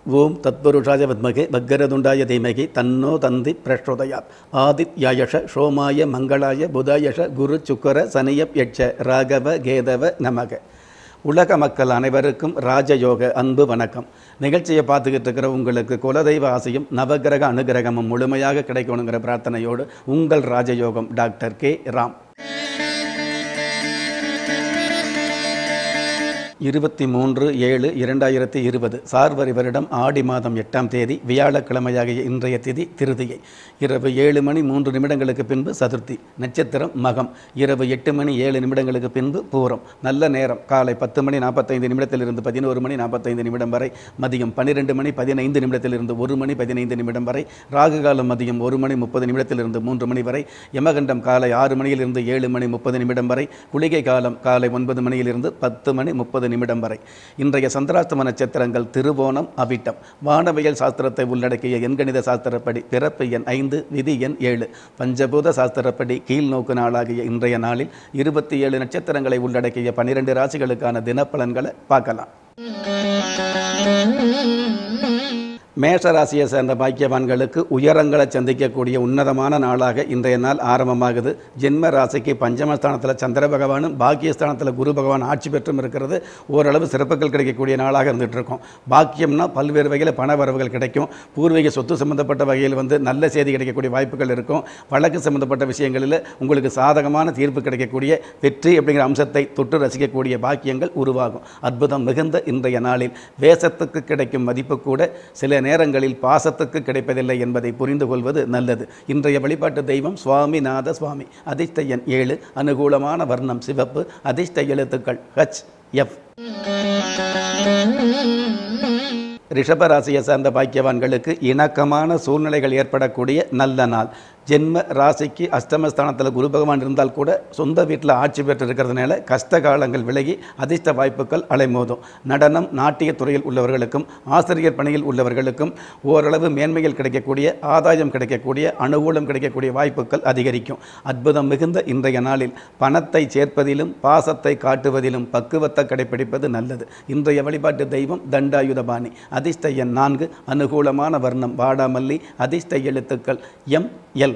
ஓம் தத்புருஷாய வித்மகே பக்கரதுண்டாய தீமகி தன்னோ தந்தி பிரச்சோதயாத் ஆதித்யாயஷ சோமாய மங்களாய புதாயஷ குரு சுக்கர சனியப் யட்ச ராகவ கேதவ நமக உலக மக்கள் அனைவருக்கும் ராஜயோக அன்பு வணக்கம் நிகழ்ச்சியை பார்த்துக்கிட்டு இருக்கிற உங்களுக்கு குலதெய்வ ஆசையும் நவகிரக அனுகிரகமும் முழுமையாக கிடைக்கணுங்கிற பிரார்த்தனையோடு உங்கள் ராஜயோகம் டாக்டர் கே ராம் இருபத்தி மூன்று ஏழு இரண்டாயிரத்தி இருபது சார்வரி வருடம் ஆடி மாதம் எட்டாம் தேதி வியாழக்கிழமையாகிய இன்றைய திதி திருதியை இரவு ஏழு மணி மூன்று நிமிடங்களுக்கு பின்பு சதுர்த்தி நட்சத்திரம் மகம் இரவு எட்டு மணி ஏழு நிமிடங்களுக்கு பின்பு பூரம் நல்ல நேரம் காலை பத்து மணி நாற்பத்தைந்து நிமிடத்திலிருந்து பதினோரு மணி நாற்பத்தைந்து நிமிடம் வரை மதியம் பன்னிரெண்டு மணி பதினைந்து நிமிடத்திலிருந்து ஒரு மணி பதினைந்து நிமிடம் வரை ராகு காலம் மதியம் ஒரு மணி முப்பது நிமிடத்திலிருந்து மூன்று மணி வரை யமகண்டம் காலை ஆறு மணியிலிருந்து ஏழு மணி முப்பது நிமிடம் வரை குளிகை காலம் காலை ஒன்பது மணியிலிருந்து பத்து மணி முப்பது நிமிடம் வரை இன்றைய சந்திராஷ்டம நட்சத்திரங்கள் திருவோணம் அவிட்டம் வானவியல் சாஸ்திரத்தை உள்ளடக்கிய எண்கணித சாஸ்திரப்படி பிறப்பு எண் ஐந்து விதி எண் ஏழு பஞ்சபூத சாஸ்திரப்படி கீழ்நோக்கு நாளாகிய இன்றைய நாளில் இருபத்தி ஏழு நட்சத்திரங்களை உள்ளடக்கிய பனிரெண்டு ராசிகளுக்கான தினப்பலன்களை பார்க்கலாம் மேஷ ராசியை சேர்ந்த பாக்கியவான்களுக்கு உயரங்களை சந்திக்கக்கூடிய உன்னதமான நாளாக இன்றைய நாள் ஆரம்பமாகுது ஜென்ம ராசிக்கு பஞ்சமஸ்தானத்தில் சந்திர பகவானும் பாக்கியஸ்தானத்தில் குரு பகவான் ஆட்சி பெற்றும் இருக்கிறது ஓரளவு சிறப்புகள் கிடைக்கக்கூடிய நாளாக இருந்துகிட்டு இருக்கும் பாக்கியம்னா பல்வேறு வகையில் பண வரவுகள் கிடைக்கும் பூர்வீக சொத்து சம்பந்தப்பட்ட வகையில் வந்து நல்ல செய்தி கிடைக்கக்கூடிய வாய்ப்புகள் இருக்கும் வழக்கு சம்பந்தப்பட்ட விஷயங்களில் உங்களுக்கு சாதகமான தீர்ப்பு கிடைக்கக்கூடிய வெற்றி அப்படிங்கிற அம்சத்தை தொட்டு ரசிக்கக்கூடிய பாக்கியங்கள் உருவாகும் அற்புதம் மிகுந்த இன்றைய நாளில் வேஷத்துக்கு கிடைக்கும் மதிப்பு கூட சில நேரங்களில் பாசத்துக்கு கிடைப்பதில்லை என்பதை புரிந்து கொள்வது நல்லது இன்றைய வழிபாட்டு தெய்வம் சுவாமிநாத சுவாமி அதிர்ஷ்ட எண் ஏழு அனுகூலமான வர்ணம் சிவப்பு அதிர்ஷ்ட எழுத்துக்கள் ஹச் எஃப் ரிஷபராசியை சார்ந்த பாக்கியவான்களுக்கு இணக்கமான சூழ்நிலைகள் ஏற்படக்கூடிய நல்ல நாள் ஜென்ம ராசிக்கு அஷ்டமஸ்தானத்தில் குரு பகவான் இருந்தால் கூட சொந்த வீட்டில் ஆட்சி பெற்று இருக்கிறதுனால கஷ்ட காலங்கள் விலகி அதிர்ஷ்ட வாய்ப்புகள் அலைமோதும் நடனம் நாட்டிய துறையில் உள்ளவர்களுக்கும் ஆசிரியர் பணியில் உள்ளவர்களுக்கும் ஓரளவு மேன்மைகள் கிடைக்கக்கூடிய ஆதாயம் கிடைக்கக்கூடிய அனுகூலம் கிடைக்கக்கூடிய வாய்ப்புகள் அதிகரிக்கும் அற்புதம் மிகுந்த இன்றைய நாளில் பணத்தை சேர்ப்பதிலும் பாசத்தை காட்டுவதிலும் பக்குவத்தை கடைபிடிப்பது நல்லது இன்றைய வழிபாட்டு தெய்வம் தண்டாயுதபாணி அதிர்ஷ்ட எண் நான்கு அனுகூலமான வர்ணம் வாடாமல்லி அதிர்ஷ்ட எழுத்துக்கள் எம் எல்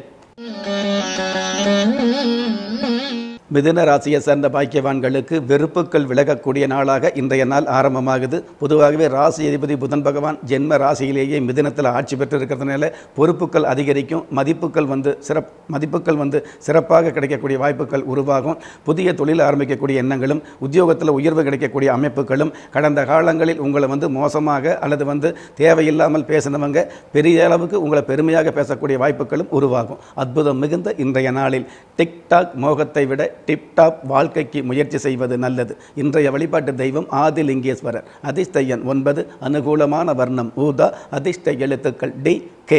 மிதுன ராசியை சேர்ந்த பாக்கியவான்களுக்கு வெறுப்புகள் விலகக்கூடிய நாளாக இன்றைய நாள் ஆரம்பமாகுது பொதுவாகவே ராசி அதிபதி புதன் பகவான் ஜென்ம ராசியிலேயே மிதுனத்தில் ஆட்சி பெற்று இருக்கிறதுனால பொறுப்புகள் அதிகரிக்கும் மதிப்புகள் வந்து சிறப் மதிப்புகள் வந்து சிறப்பாக கிடைக்கக்கூடிய வாய்ப்புகள் உருவாகும் புதிய தொழில் ஆரம்பிக்கக்கூடிய எண்ணங்களும் உத்தியோகத்தில் உயர்வு கிடைக்கக்கூடிய அமைப்புகளும் கடந்த காலங்களில் உங்களை வந்து மோசமாக அல்லது வந்து தேவையில்லாமல் பேசினவங்க பெரிய அளவுக்கு உங்களை பெருமையாக பேசக்கூடிய வாய்ப்புகளும் உருவாகும் அற்புதம் மிகுந்த இன்றைய நாளில் டிக்டாக் மோகத்தை விட டிப்டாப் வாழ்க்கைக்கு முயற்சி செய்வது நல்லது இன்றைய வழிபாட்டு தெய்வம் ஆதிலிங்கேஸ்வரர் அதிர்ஷ்ட எண் ஒன்பது அனுகூலமான வர்ணம் ஊதா அதிர்ஷ்ட எழுத்துக்கள் டி கே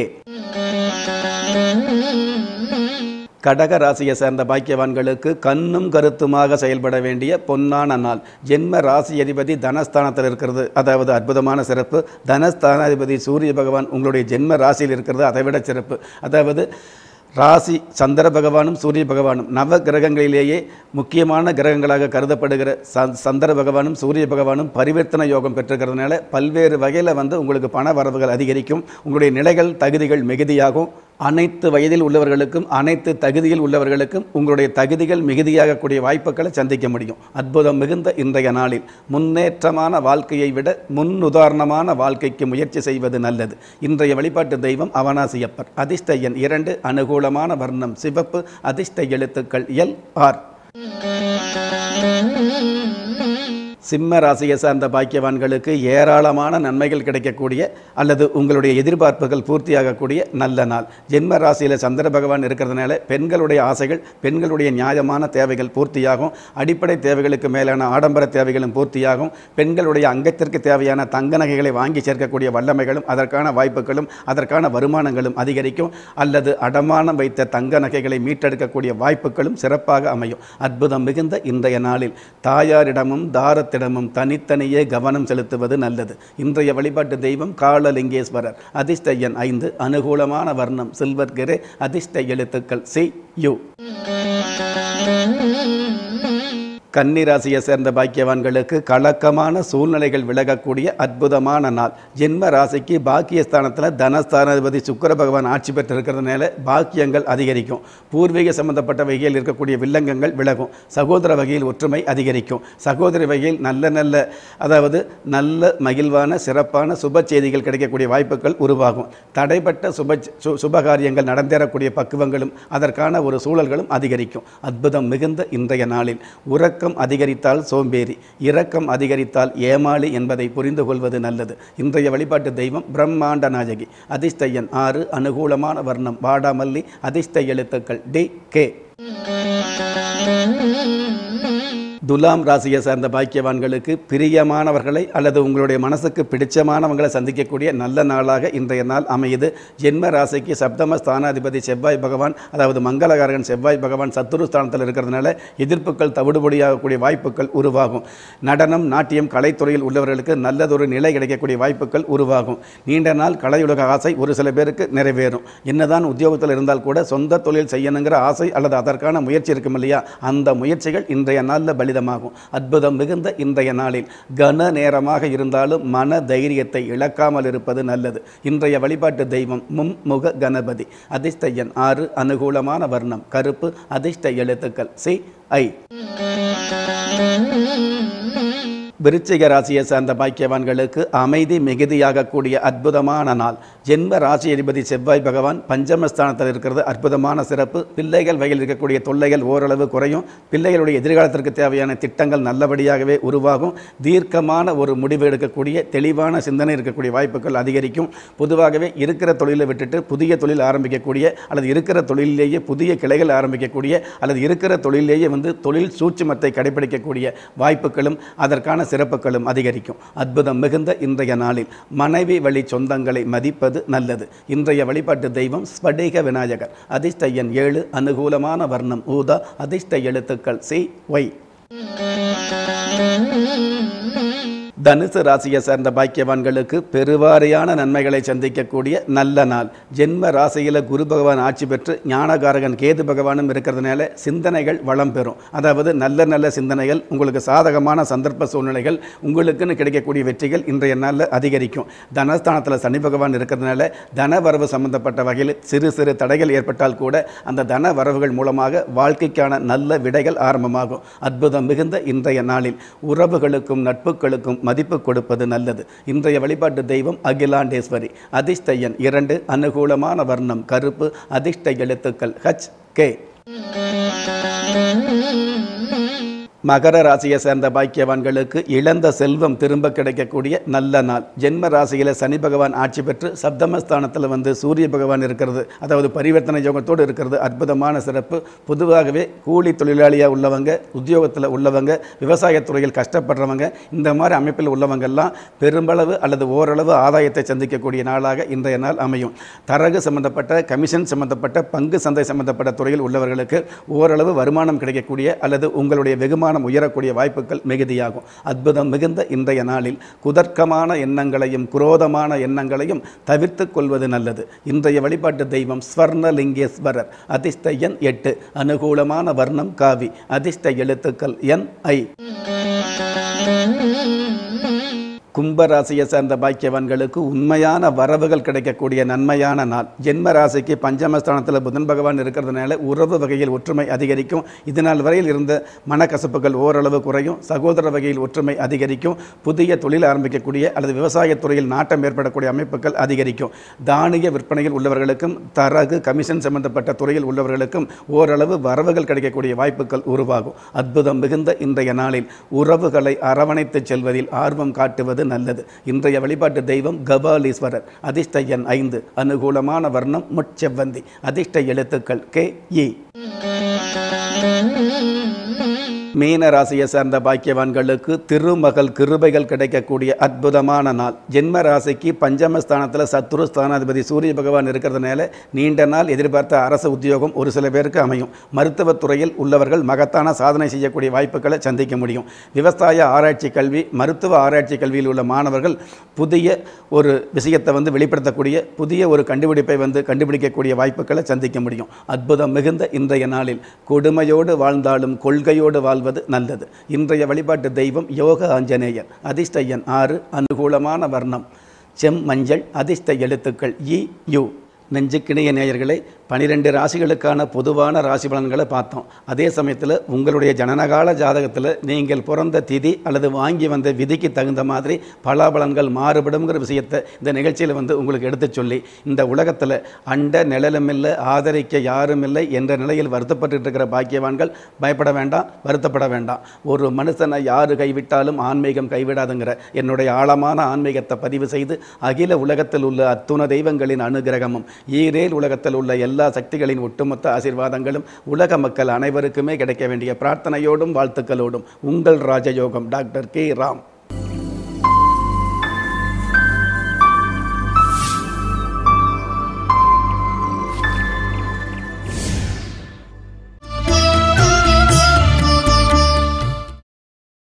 கடக ராசியை சேர்ந்த பாக்கியவான்களுக்கு கண்ணும் கருத்துமாக செயல்பட வேண்டிய பொன்னான நாள் ஜென்ம ராசி அதிபதி தனஸ்தானத்தில் இருக்கிறது அதாவது அற்புதமான சிறப்பு தனஸ்தானாதிபதி சூரிய பகவான் உங்களுடைய ஜென்ம ராசியில் இருக்கிறது அதை விட சிறப்பு அதாவது ராசி சந்திர பகவானும் சூரிய பகவானும் நவ கிரகங்களிலேயே முக்கியமான கிரகங்களாக கருதப்படுகிற ச சந்திர பகவானும் சூரிய பகவானும் பரிவர்த்தனை யோகம் பெற்றிருக்கிறதுனால பல்வேறு வகையில் வந்து உங்களுக்கு பண வரவுகள் அதிகரிக்கும் உங்களுடைய நிலைகள் தகுதிகள் மிகுதியாகும் அனைத்து வயதில் உள்ளவர்களுக்கும் அனைத்து தகுதியில் உள்ளவர்களுக்கும் உங்களுடைய தகுதிகள் மிகுதியாகக்கூடிய வாய்ப்புகளை சந்திக்க முடியும் அற்புதம் மிகுந்த இன்றைய நாளில் முன்னேற்றமான வாழ்க்கையை விட முன்னுதாரணமான வாழ்க்கைக்கு முயற்சி செய்வது நல்லது இன்றைய வழிபாட்டு தெய்வம் அவனாசியப்பர் அதிர்ஷ்ட எண் இரண்டு அனுகூலமான வர்ணம் சிவப்பு அதிர்ஷ்ட எழுத்துக்கள் எல் ஆர் சிம்ம ராசியை சார்ந்த பாக்கியவான்களுக்கு ஏராளமான நன்மைகள் கிடைக்கக்கூடிய அல்லது உங்களுடைய எதிர்பார்ப்புகள் பூர்த்தியாகக்கூடிய நல்ல நாள் ஜென்ம ராசியில் சந்திர பகவான் இருக்கிறதுனால பெண்களுடைய ஆசைகள் பெண்களுடைய நியாயமான தேவைகள் பூர்த்தியாகும் அடிப்படை தேவைகளுக்கு மேலான ஆடம்பர தேவைகளும் பூர்த்தியாகும் பெண்களுடைய அங்கத்திற்கு தேவையான தங்க நகைகளை வாங்கி சேர்க்கக்கூடிய வல்லமைகளும் அதற்கான வாய்ப்புகளும் அதற்கான வருமானங்களும் அதிகரிக்கும் அல்லது அடமானம் வைத்த தங்க நகைகளை மீட்டெடுக்கக்கூடிய வாய்ப்புகளும் சிறப்பாக அமையும் அற்புதம் மிகுந்த இன்றைய நாளில் தாயாரிடமும் தாரத்தில் இடமும் தனித்தனியே கவனம் செலுத்துவது நல்லது இன்றைய வழிபாட்டு தெய்வம் காலலிங்கேஸ்வரர் அதிர்ஷ்ட எண் ஐந்து அனுகூலமான வர்ணம் சில்வர் கிரே அதிர்ஷ்ட எழுத்துக்கள் சி யு கன்னி ராசியை சேர்ந்த பாக்கியவான்களுக்கு கலக்கமான சூழ்நிலைகள் விலகக்கூடிய அற்புதமான நாள் ஜென்ம ராசிக்கு பாக்கியஸ்தானத்தில் தனஸ்தானாதிபதி சுக்கிர பகவான் ஆட்சி பெற்றிருக்கிறதுனால பாக்கியங்கள் அதிகரிக்கும் பூர்வீக சம்பந்தப்பட்ட வகையில் இருக்கக்கூடிய வில்லங்கங்கள் விலகும் சகோதர வகையில் ஒற்றுமை அதிகரிக்கும் சகோதரி வகையில் நல்ல நல்ல அதாவது நல்ல மகிழ்வான சிறப்பான சுப செய்திகள் கிடைக்கக்கூடிய வாய்ப்புகள் உருவாகும் தடைப்பட்ட சுப சு- சுபகாரியங்கள் நடந்தேறக்கூடிய பக்குவங்களும் அதற்கான ஒரு சூழல்களும் அதிகரிக்கும் அற்புதம் மிகுந்த இன்றைய நாளில் உறக்கம் அதிகரித்தால் சோம்பேறி இரக்கம் அதிகரித்தால் ஏமாளி என்பதை புரிந்து கொள்வது நல்லது இன்றைய வழிபாட்டு தெய்வம் பிரம்மாண்ட நாயகி அதிர்ஷ்டயன் ஆறு அனுகூலமான வர்ணம் வாடாமல்லி அதிர்ஷ்ட எழுத்துக்கள் டி கே துலாம் ராசியை சார்ந்த பாக்கியவான்களுக்கு பிரியமானவர்களை அல்லது உங்களுடைய மனசுக்கு பிடிச்சமானவங்களை சந்திக்கக்கூடிய நல்ல நாளாக இன்றைய நாள் அமையுது ஜென்ம ராசிக்கு சப்தம ஸ்தானாதிபதி செவ்வாய் பகவான் அதாவது மங்களகாரகன் செவ்வாய் பகவான் சத்துரு ஸ்தானத்தில் இருக்கிறதுனால எதிர்ப்புகள் தவிடுபடியாகக்கூடிய வாய்ப்புகள் உருவாகும் நடனம் நாட்டியம் கலைத்துறையில் உள்ளவர்களுக்கு நல்லதொரு நிலை கிடைக்கக்கூடிய வாய்ப்புகள் உருவாகும் நீண்ட நாள் கலையுலக ஆசை ஒரு சில பேருக்கு நிறைவேறும் என்னதான் உத்தியோகத்தில் இருந்தால் கூட சொந்த தொழில் செய்யணுங்கிற ஆசை அல்லது அதற்கான முயற்சி இருக்கும் இல்லையா அந்த முயற்சிகள் இன்றைய நாளில் பலிதமாகும் அற்புதம் மிகுந்த இன்றைய நாளில் கன நேரமாக இருந்தாலும் மன தைரியத்தை இழக்காமல் இருப்பது நல்லது இன்றைய வழிபாட்டு தெய்வம் மும்முக கணபதி அதிர்ஷ்ட எண் ஆறு அனுகூலமான வர்ணம் கருப்பு அதிர்ஷ்ட எழுத்துக்கள் சி ஐ விருச்சிக ராசியை சார்ந்த பாக்கியவான்களுக்கு அமைதி மிகுதியாகக்கூடிய அற்புதமான நாள் ஜென்ம ராசி அதிபதி செவ்வாய் பகவான் பஞ்சமஸ்தானத்தில் இருக்கிறது அற்புதமான சிறப்பு பிள்ளைகள் வகையில் இருக்கக்கூடிய தொல்லைகள் ஓரளவு குறையும் பிள்ளைகளுடைய எதிர்காலத்திற்கு தேவையான திட்டங்கள் நல்லபடியாகவே உருவாகும் தீர்க்கமான ஒரு முடிவு எடுக்கக்கூடிய தெளிவான சிந்தனை இருக்கக்கூடிய வாய்ப்புகள் அதிகரிக்கும் பொதுவாகவே இருக்கிற தொழிலை விட்டுட்டு புதிய தொழில் ஆரம்பிக்கக்கூடிய அல்லது இருக்கிற தொழிலிலேயே புதிய கிளைகள் ஆரம்பிக்கக்கூடிய அல்லது இருக்கிற தொழிலேயே வந்து தொழில் சூட்சுமத்தை கடைபிடிக்கக்கூடிய வாய்ப்புகளும் அதற்கான சிறப்புகளும் அதிகரிக்கும் அற்புதம் மிகுந்த இன்றைய நாளில் மனைவி வழி சொந்தங்களை மதிப்பது நல்லது இன்றைய வழிபாட்டு தெய்வம் ஸ்படிக விநாயகர் அதிர்ஷ்ட எண் ஏழு அனுகூலமான வர்ணம் ஊதா அதிர்ஷ்ட எழுத்துக்கள் சி ஒய் தனுசு ராசியை சேர்ந்த பாக்கியவான்களுக்கு பெருவாரியான நன்மைகளை சந்திக்கக்கூடிய நல்ல நாள் ஜென்ம ராசியில் குரு பகவான் ஆட்சி பெற்று ஞானகாரகன் கேது பகவானும் இருக்கிறதுனால சிந்தனைகள் வளம் பெறும் அதாவது நல்ல நல்ல சிந்தனைகள் உங்களுக்கு சாதகமான சந்தர்ப்ப சூழ்நிலைகள் உங்களுக்குன்னு கிடைக்கக்கூடிய வெற்றிகள் இன்றைய நாளில் அதிகரிக்கும் தனஸ்தானத்தில் சனி பகவான் இருக்கிறதுனால தன வரவு சம்பந்தப்பட்ட வகையில் சிறு சிறு தடைகள் ஏற்பட்டால் கூட அந்த தன வரவுகள் மூலமாக வாழ்க்கைக்கான நல்ல விடைகள் ஆரம்பமாகும் அற்புதம் மிகுந்த இன்றைய நாளில் உறவுகளுக்கும் நட்புகளுக்கும் மதிப்பு கொடுப்பது நல்லது இன்றைய வழிபாட்டு தெய்வம் அகிலாண்டேஸ்வரி அதிர்ஷ்ட எண் இரண்டு அனுகூலமான வர்ணம் கருப்பு அதிர்ஷ்ட எழுத்துக்கள் ஹச் கே மகர ராசியை சேர்ந்த பாக்கியவான்களுக்கு இழந்த செல்வம் திரும்ப கிடைக்கக்கூடிய நல்ல நாள் ஜென்ம ராசியில் சனி பகவான் ஆட்சி பெற்று சப்தமஸ்தானத்தில் வந்து சூரிய பகவான் இருக்கிறது அதாவது பரிவர்த்தனை யோகத்தோடு இருக்கிறது அற்புதமான சிறப்பு பொதுவாகவே கூலி தொழிலாளியாக உள்ளவங்க உத்தியோகத்தில் உள்ளவங்க விவசாயத்துறையில் கஷ்டப்படுறவங்க இந்த மாதிரி அமைப்பில் உள்ளவங்கெல்லாம் பெரும்பளவு அல்லது ஓரளவு ஆதாயத்தை சந்திக்கக்கூடிய நாளாக இன்றைய நாள் அமையும் தரகு சம்பந்தப்பட்ட கமிஷன் சம்பந்தப்பட்ட பங்கு சந்தை சம்பந்தப்பட்ட துறையில் உள்ளவர்களுக்கு ஓரளவு வருமானம் கிடைக்கக்கூடிய அல்லது உங்களுடைய வெகுமானம் உயரக்கூடிய வாய்ப்புகள் மிகுதியாகும் அற்புதம் மிகுந்த இன்றைய நாளில் குதர்க்கமான எண்ணங்களையும் குரோதமான எண்ணங்களையும் தவிர்த்து கொள்வது நல்லது இன்றைய வழிபாட்டு தெய்வம் ஸ்வர்ணலிங்கேஸ்வரர் அதிர்ஷ்ட எண் எட்டு அனுகூலமான வர்ணம் காவி அதிர்ஷ்ட எழுத்துக்கள் என் ஐ கும்பராசியை சேர்ந்த பாக்கியவான்களுக்கு உண்மையான வரவுகள் கிடைக்கக்கூடிய நன்மையான நாள் ஜென்ம ராசிக்கு பஞ்சமஸ்தானத்தில் புதன் பகவான் இருக்கிறதுனால உறவு வகையில் ஒற்றுமை அதிகரிக்கும் இதனால் வரையில் இருந்த மனக்கசப்புகள் ஓரளவு குறையும் சகோதர வகையில் ஒற்றுமை அதிகரிக்கும் புதிய தொழில் ஆரம்பிக்கக்கூடிய அல்லது விவசாயத் துறையில் நாட்டம் ஏற்படக்கூடிய அமைப்புகள் அதிகரிக்கும் தானிய விற்பனையில் உள்ளவர்களுக்கும் தரகு கமிஷன் சம்பந்தப்பட்ட துறையில் உள்ளவர்களுக்கும் ஓரளவு வரவுகள் கிடைக்கக்கூடிய வாய்ப்புகள் உருவாகும் அற்புதம் மிகுந்த இன்றைய நாளில் உறவுகளை அரவணைத்துச் செல்வதில் ஆர்வம் காட்டுவது நல்லது இன்றைய வழிபாட்டு தெய்வம் கபாலீஸ்வரர் அதிர்ஷ்ட எண் ஐந்து அனுகூலமான வர்ணம் முட்செவ்வந்தி அதிர்ஷ்ட எழுத்துக்கள் கே இ மீன ராசியை சேர்ந்த பாக்கியவான்களுக்கு திருமகள் கிருபைகள் கிடைக்கக்கூடிய அற்புதமான நாள் ஜென்ம ராசிக்கு பஞ்சமஸ்தானத்தில் சத்துரு ஸ்தானாதிபதி சூரிய பகவான் இருக்கிறதுனால நீண்ட நாள் எதிர்பார்த்த அரசு உத்தியோகம் ஒரு சில பேருக்கு அமையும் மருத்துவத் துறையில் உள்ளவர்கள் மகத்தான சாதனை செய்யக்கூடிய வாய்ப்புகளை சந்திக்க முடியும் விவசாய ஆராய்ச்சி கல்வி மருத்துவ ஆராய்ச்சி கல்வியில் உள்ள மாணவர்கள் புதிய ஒரு விஷயத்தை வந்து வெளிப்படுத்தக்கூடிய புதிய ஒரு கண்டுபிடிப்பை வந்து கண்டுபிடிக்கக்கூடிய வாய்ப்புகளை சந்திக்க முடியும் அற்புதம் மிகுந்த இன்றைய நாளில் கொடுமையோடு வாழ்ந்தாலும் கொள்கையோடு வாழ்வது வாழ்வது நல்லது இன்றைய வழிபாட்டு தெய்வம் யோக ஆஞ்சநேயர் அதிர்ஷ்ட எண் ஆறு அனுகூலமான வர்ணம் செம் மஞ்சள் அதிர்ஷ்ட எழுத்துக்கள் இ யு நெஞ்சுக்கிணைய நேயர்களே பனிரெண்டு ராசிகளுக்கான பொதுவான ராசி பலன்களை பார்த்தோம் அதே சமயத்தில் உங்களுடைய ஜனனகால ஜாதகத்தில் நீங்கள் பிறந்த திதி அல்லது வாங்கி வந்த விதிக்கு தகுந்த மாதிரி பலாபலன்கள் மாறுபடுங்கிற விஷயத்தை இந்த நிகழ்ச்சியில் வந்து உங்களுக்கு எடுத்துச் சொல்லி இந்த உலகத்தில் அண்ட நிழலும் இல்லை ஆதரிக்க யாரும் இல்லை என்ற நிலையில் வருத்தப்பட்டு இருக்கிற பாக்கியவான்கள் பயப்பட வேண்டாம் வருத்தப்பட வேண்டாம் ஒரு மனுஷனை யாரு கைவிட்டாலும் ஆன்மீகம் கைவிடாதுங்கிற என்னுடைய ஆழமான ஆன்மீகத்தை பதிவு செய்து அகில உலகத்தில் உள்ள அத்துண தெய்வங்களின் அனுகிரகமும் ஈரேல் உலகத்தில் உள்ள எல்லா சக்திகளின் ஒட்டுமொத்த ஆசீர்வாதங்களும் உலக மக்கள் அனைவருக்குமே கிடைக்க வேண்டிய பிரார்த்தனையோடும் வாழ்த்துக்களோடும் உங்கள் ராஜயோகம் டாக்டர் கே ராம்